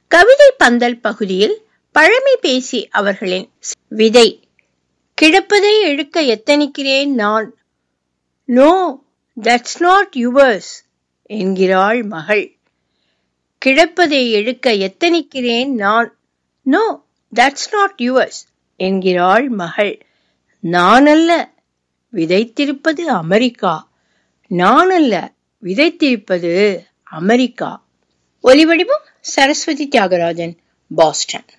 கவிதை பந்தல் பகுதியில் பழமை பேசி அவர்களின் விதை கிடப்பதை எடுக்க எத்தனிக்கிறேன் நான் நோ தட்ஸ் நாட் யுவர்ஸ் என்கிறாள் மகள் கிடப்பதை எடுக்க எத்தனிக்கிறேன் நான் நோ தட்ஸ் நாட் யுவர்ஸ் என்கிறாள் மகள் நானல்ல விதைத்திருப்பது அமெரிக்கா நானல்ல விதைத்திருப்பது அமெரிக்கா ஒலிவடிவம் சரஸ்வதி தியாகராஜன் பாஸ்டன்